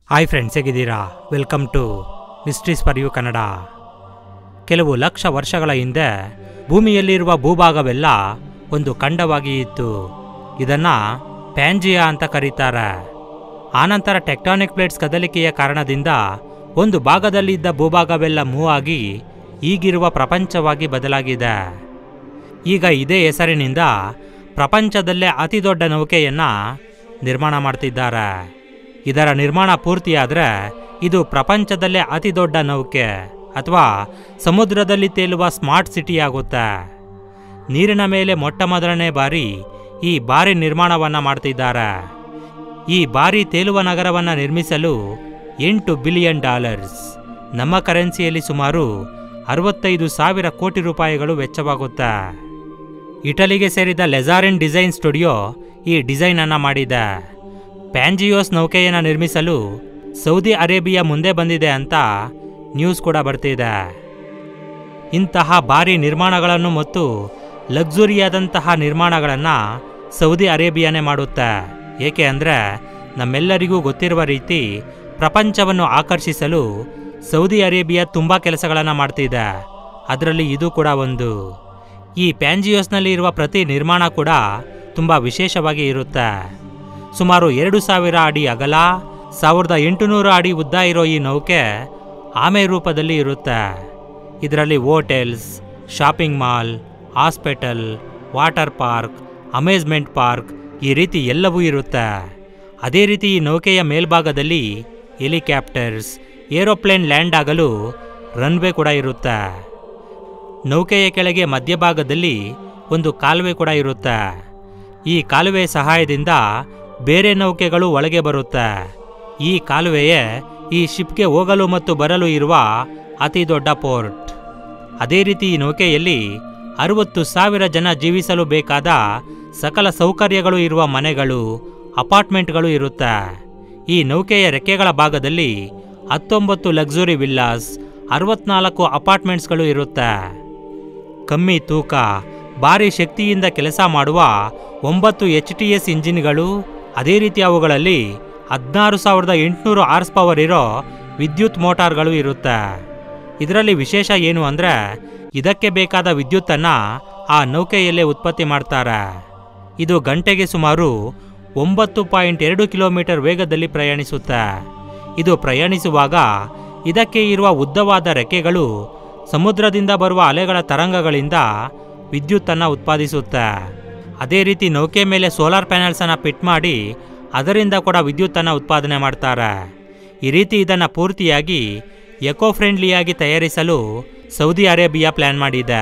hi friends ಹೇಗಿದ್ದೀರಾ welcome to mysteries for you Kannada ಕೆಲವು ಲಕ್ಷ ವರ್ಷಗಳ ಹಿಂದೆ ಭೂಮಿಯಲ್ಲಿರುವ ಭೂಭಾಗವೆಲ್ಲ ಒಂದು ಖಂಡವಾಗಿ ಇತ್ತು ಇದನ್ನ ಪ್ಯಾಂಜಿಯಾ ಅಂತ ಕರೀತಾರೆ ಆನಂತರ ಟೆಕ್ಟಾನಿಕ್ ಪ್ಲೇಟ್ಸ್ ಕದಲಿಕೆಯ ಕಾರಣದಿಂದ ಒಂದು ಭಾಗದಲ್ಲಿದ್ದ ಭೂಭಾಗವೆಲ್ಲ ಮೂವ್ ಆಗಿ ಈಗಿರುವ ಪ್ರಪಂಚವಾಗಿ ಬದಲಾಗಿದೆ ಈಗ ಇದೇ ಹೆಸರಿನಿಂದ ಪ್ರಪಂಚದಲ್ಲೇ ಅತಿ ದೊಡ್ಡ ನೌಕೆಯನ್ನ ನಿರ್ಮಾಣ ಮಾಡ್ತಿದ್ದಾರೆ ಇದರ ನಿರ್ಮಾಣ ಪೂರ್ತಿಯಾದರೆ ಇದು ಪ್ರಪಂಚದಲ್ಲೇ ಅತಿ ದೊಡ್ಡ ನೌಕೆ ಅಥವಾ ಸಮುದ್ರದಲ್ಲಿ ತೇಲುವ ಸ್ಮಾರ್ಟ್ ಸಿಟಿ ಆಗುತ್ತೆ ನೀರಿನ ಮೇಲೆ ಮೊಟ್ಟ ಮೊದಲನೇ ಬಾರಿ ಈ ಭಾರಿ ನಿರ್ಮಾಣವನ್ನ ಮಾಡ್ತಿದ್ದಾರೆ ಈ ಭಾರಿ ತೇಲುವ ನಗರವನ್ನು ನಿರ್ಮಿಸಲು ಎಂಟು ಬಿಲಿಯನ್ ಡಾಲರ್ಸ್ ನಮ್ಮ ಕರೆನ್ಸಿಯಲ್ಲಿ ಸುಮಾರು ಅರವತ್ತೈದು ಸಾವಿರ ಕೋಟಿ ರೂಪಾಯಿಗಳು ವೆಚ್ಚವಾಗುತ್ತೆ ಇಟಲಿಗೆ ಸೇರಿದ ಲೆಜಾರಿನ್ ಡಿಸೈನ್ ಸ್ಟುಡಿಯೋ ಈ ಡಿಸೈನ್ ಅನ್ನ ಮಾಡಿದೆ ಪ್ಯಾಂಜಿಯೋಸ್ ನೌಕೆಯನ್ನು ನಿರ್ಮಿಸಲು ಸೌದಿ ಅರೇಬಿಯಾ ಮುಂದೆ ಬಂದಿದೆ ಅಂತ ನ್ಯೂಸ್ ಕೂಡ ಬರ್ತಿದೆ ಇಂತಹ ಭಾರಿ ನಿರ್ಮಾಣಗಳನ್ನು ಮತ್ತು ಲಕ್ಸುರಿಯಾದಂತಹ ನಿರ್ಮಾಣಗಳನ್ನು ಸೌದಿ ಅರೇಬಿಯಾನೇ ಮಾಡುತ್ತೆ ಏಕೆ ಅಂದರೆ ನಮ್ಮೆಲ್ಲರಿಗೂ ಗೊತ್ತಿರುವ ರೀತಿ ಪ್ರಪಂಚವನ್ನು ಆಕರ್ಷಿಸಲು ಸೌದಿ ಅರೇಬಿಯಾ ತುಂಬ ಕೆಲಸಗಳನ್ನು ಮಾಡ್ತಿದೆ ಅದರಲ್ಲಿ ಇದು ಕೂಡ ಒಂದು ಈ ಪ್ಯಾಂಜಿಯೋಸ್ನಲ್ಲಿ ಇರುವ ಪ್ರತಿ ನಿರ್ಮಾಣ ಕೂಡ ತುಂಬ ವಿಶೇಷವಾಗಿ ಇರುತ್ತೆ ಸುಮಾರು ಎರಡು ಸಾವಿರ ಅಡಿ ಅಗಲ ಸಾವಿರದ ಎಂಟುನೂರು ಅಡಿ ಉದ್ದ ಇರೋ ಈ ನೌಕೆ ಆಮೆ ರೂಪದಲ್ಲಿ ಇರುತ್ತೆ ಇದರಲ್ಲಿ hotels shopping mall hospital water park amusement park ಈ ರೀತಿ ಎಲ್ಲವೂ ಇರುತ್ತೆ ಅದೇ ರೀತಿ ಈ ನೌಕೆಯ ಮೇಲ್ಭಾಗದಲ್ಲಿ ಹೆಲಿಕಾಪ್ಟರ್ಸ್ ಏರೋಪ್ಲೇನ್ ಲ್ಯಾಂಡ್ ಆಗಲು ರನ್ವೇ ಕೂಡ ಇರುತ್ತೆ ನೌಕೆಯ ಕೆಳಗೆ ಮಧ್ಯಭಾಗದಲ್ಲಿ ಒಂದು ಕಾಲುವೆ ಕೂಡ ಇರುತ್ತೆ ಈ ಕಾಲುವೆ ಸಹಾಯದಿಂದ ಬೇರೆ ನೌಕೆಗಳು ಒಳಗೆ ಬರುತ್ತೆ ಈ ಕಾಲುವೆಯೇ ಈ ಶಿಪ್ಗೆ ಹೋಗಲು ಮತ್ತು ಬರಲು ಇರುವ ಅತಿ ದೊಡ್ಡ ಪೋರ್ಟ್ ಅದೇ ರೀತಿ ಈ ನೌಕೆಯಲ್ಲಿ ಅರವತ್ತು ಸಾವಿರ ಜನ ಜೀವಿಸಲು ಬೇಕಾದ ಸಕಲ ಸೌಕರ್ಯಗಳು ಇರುವ ಮನೆಗಳು ಅಪಾರ್ಟ್ಮೆಂಟ್ಗಳು ಇರುತ್ತೆ ಈ ನೌಕೆಯ ರೆಕ್ಕೆಗಳ ಭಾಗದಲ್ಲಿ ಹತ್ತೊಂಬತ್ತು ಲಕ್ಸುರಿ ವಿಲ್ಲಾಸ್ ಅರವತ್ನಾಲ್ಕು ಅಪಾರ್ಟ್ಮೆಂಟ್ಸ್ಗಳು ಇರುತ್ತೆ ಕಮ್ಮಿ ತೂಕ ಭಾರಿ ಶಕ್ತಿಯಿಂದ ಕೆಲಸ ಮಾಡುವ ಒಂಬತ್ತು ಎಚ್ ಟಿ ಎಸ್ ಇಂಜಿನ್ಗಳು ಅದೇ ರೀತಿ ಅವುಗಳಲ್ಲಿ ಹದಿನಾರು ಸಾವಿರದ ಎಂಟುನೂರು ಆರ್ಸ್ ಪವರ್ ಇರೋ ವಿದ್ಯುತ್ ಮೋಟಾರ್ಗಳು ಇರುತ್ತೆ ಇದರಲ್ಲಿ ವಿಶೇಷ ಏನು ಅಂದರೆ ಇದಕ್ಕೆ ಬೇಕಾದ ವಿದ್ಯುತ್ತನ್ನು ಆ ನೌಕೆಯಲ್ಲೇ ಉತ್ಪತ್ತಿ ಮಾಡ್ತಾರೆ ಇದು ಗಂಟೆಗೆ ಸುಮಾರು ಒಂಬತ್ತು ಪಾಯಿಂಟ್ ಎರಡು ಕಿಲೋಮೀಟರ್ ವೇಗದಲ್ಲಿ ಪ್ರಯಾಣಿಸುತ್ತೆ ಇದು ಪ್ರಯಾಣಿಸುವಾಗ ಇದಕ್ಕೆ ಇರುವ ಉದ್ದವಾದ ರೆಕ್ಕೆಗಳು ಸಮುದ್ರದಿಂದ ಬರುವ ಅಲೆಗಳ ತರಂಗಗಳಿಂದ ವಿದ್ಯುತ್ತನ್ನು ಉತ್ಪಾದಿಸುತ್ತೆ ಅದೇ ರೀತಿ ನೌಕೆ ಮೇಲೆ ಸೋಲಾರ್ ಪ್ಯಾನೆಲ್ಸನ್ನು ಫಿಟ್ ಮಾಡಿ ಅದರಿಂದ ಕೂಡ ವಿದ್ಯುತ್ತನ್ನು ಉತ್ಪಾದನೆ ಮಾಡ್ತಾರೆ ಈ ರೀತಿ ಇದನ್ನು ಪೂರ್ತಿಯಾಗಿ ಎಕೋ ಫ್ರೆಂಡ್ಲಿಯಾಗಿ ತಯಾರಿಸಲು ಸೌದಿ ಅರೇಬಿಯಾ ಪ್ಲಾನ್ ಮಾಡಿದೆ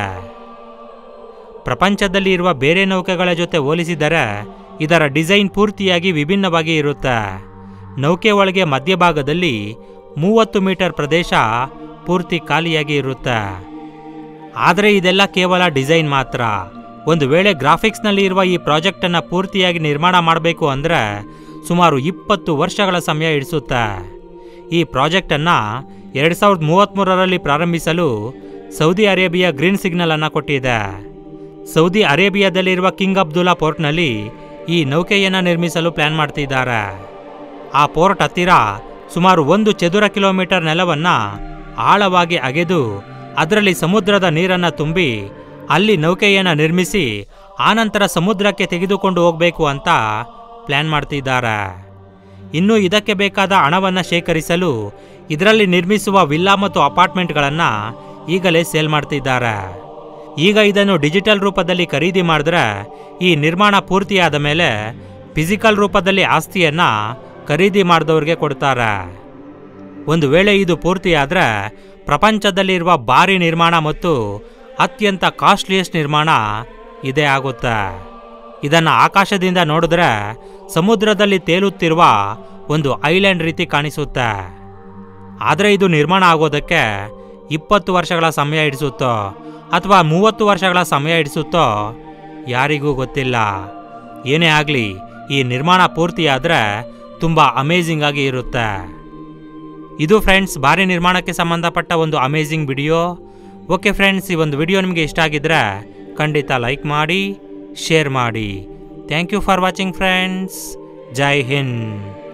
ಪ್ರಪಂಚದಲ್ಲಿ ಇರುವ ಬೇರೆ ನೌಕೆಗಳ ಜೊತೆ ಹೋಲಿಸಿದರೆ ಇದರ ಡಿಸೈನ್ ಪೂರ್ತಿಯಾಗಿ ವಿಭಿನ್ನವಾಗಿ ಇರುತ್ತೆ ನೌಕೆ ಒಳಗೆ ಮಧ್ಯಭಾಗದಲ್ಲಿ ಮೂವತ್ತು ಮೀಟರ್ ಪ್ರದೇಶ ಪೂರ್ತಿ ಖಾಲಿಯಾಗಿ ಇರುತ್ತೆ ಆದರೆ ಇದೆಲ್ಲ ಕೇವಲ ಡಿಸೈನ್ ಮಾತ್ರ ಒಂದು ವೇಳೆ ಗ್ರಾಫಿಕ್ಸ್ನಲ್ಲಿ ಇರುವ ಈ ಪ್ರಾಜೆಕ್ಟನ್ನು ಪೂರ್ತಿಯಾಗಿ ನಿರ್ಮಾಣ ಮಾಡಬೇಕು ಅಂದರೆ ಸುಮಾರು ಇಪ್ಪತ್ತು ವರ್ಷಗಳ ಸಮಯ ಹಿಡಿಸುತ್ತೆ ಈ ಪ್ರಾಜೆಕ್ಟನ್ನು ಎರಡು ಸಾವಿರದ ಮೂವತ್ತ್ಮೂರರಲ್ಲಿ ಪ್ರಾರಂಭಿಸಲು ಸೌದಿ ಅರೇಬಿಯಾ ಗ್ರೀನ್ ಸಿಗ್ನಲ್ ಅನ್ನು ಕೊಟ್ಟಿದೆ ಸೌದಿ ಅರೇಬಿಯಾದಲ್ಲಿರುವ ಕಿಂಗ್ ಅಬ್ದುಲ್ಲಾ ಪೋರ್ಟ್ನಲ್ಲಿ ಈ ನೌಕೆಯನ್ನು ನಿರ್ಮಿಸಲು ಪ್ಲಾನ್ ಮಾಡ್ತಿದ್ದಾರೆ ಆ ಪೋರ್ಟ್ ಹತ್ತಿರ ಸುಮಾರು ಒಂದು ಚದುರ ಕಿಲೋಮೀಟರ್ ನೆಲವನ್ನು ಆಳವಾಗಿ ಅಗೆದು ಅದರಲ್ಲಿ ಸಮುದ್ರದ ನೀರನ್ನು ತುಂಬಿ ಅಲ್ಲಿ ನೌಕೆಯನ್ನು ನಿರ್ಮಿಸಿ ಆನಂತರ ಸಮುದ್ರಕ್ಕೆ ತೆಗೆದುಕೊಂಡು ಹೋಗಬೇಕು ಅಂತ ಪ್ಲಾನ್ ಮಾಡ್ತಿದ್ದಾರೆ ಇನ್ನು ಇದಕ್ಕೆ ಬೇಕಾದ ಹಣವನ್ನು ಶೇಖರಿಸಲು ಇದರಲ್ಲಿ ನಿರ್ಮಿಸುವ ವಿಲ್ಲಾ ಮತ್ತು ಅಪಾರ್ಟ್ಮೆಂಟ್ಗಳನ್ನು ಈಗಲೇ ಸೇಲ್ ಮಾಡ್ತಿದ್ದಾರೆ ಈಗ ಇದನ್ನು ಡಿಜಿಟಲ್ ರೂಪದಲ್ಲಿ ಖರೀದಿ ಮಾಡಿದ್ರೆ ಈ ನಿರ್ಮಾಣ ಪೂರ್ತಿಯಾದ ಮೇಲೆ ಫಿಸಿಕಲ್ ರೂಪದಲ್ಲಿ ಆಸ್ತಿಯನ್ನು ಖರೀದಿ ಮಾಡಿದವ್ರಿಗೆ ಕೊಡ್ತಾರೆ ಒಂದು ವೇಳೆ ಇದು ಪೂರ್ತಿಯಾದರೆ ಪ್ರಪಂಚದಲ್ಲಿರುವ ಭಾರಿ ನಿರ್ಮಾಣ ಮತ್ತು ಅತ್ಯಂತ ಕಾಸ್ಟ್ಲಿಯಸ್ಟ್ ನಿರ್ಮಾಣ ಇದೇ ಆಗುತ್ತೆ ಇದನ್ನು ಆಕಾಶದಿಂದ ನೋಡಿದ್ರೆ ಸಮುದ್ರದಲ್ಲಿ ತೇಲುತ್ತಿರುವ ಒಂದು ಐಲ್ಯಾಂಡ್ ರೀತಿ ಕಾಣಿಸುತ್ತೆ ಆದರೆ ಇದು ನಿರ್ಮಾಣ ಆಗೋದಕ್ಕೆ ಇಪ್ಪತ್ತು ವರ್ಷಗಳ ಸಮಯ ಹಿಡಿಸುತ್ತೋ ಅಥವಾ ಮೂವತ್ತು ವರ್ಷಗಳ ಸಮಯ ಹಿಡಿಸುತ್ತೋ ಯಾರಿಗೂ ಗೊತ್ತಿಲ್ಲ ಏನೇ ಆಗಲಿ ಈ ನಿರ್ಮಾಣ ಪೂರ್ತಿಯಾದರೆ ತುಂಬ ಅಮೇಝಿಂಗ್ ಆಗಿ ಇರುತ್ತೆ ಇದು ಫ್ರೆಂಡ್ಸ್ ಭಾರಿ ನಿರ್ಮಾಣಕ್ಕೆ ಸಂಬಂಧಪಟ್ಟ ಒಂದು ಅಮೇಝಿಂಗ್ ವಿಡಿಯೋ ಓಕೆ ಫ್ರೆಂಡ್ಸ್ ಈ ಒಂದು ವಿಡಿಯೋ ನಿಮಗೆ ಇಷ್ಟ ಆಗಿದ್ರೆ ಖಂಡಿತ ಲೈಕ್ ಮಾಡಿ ಶೇರ್ ಮಾಡಿ thank you for watching friends Jai Hind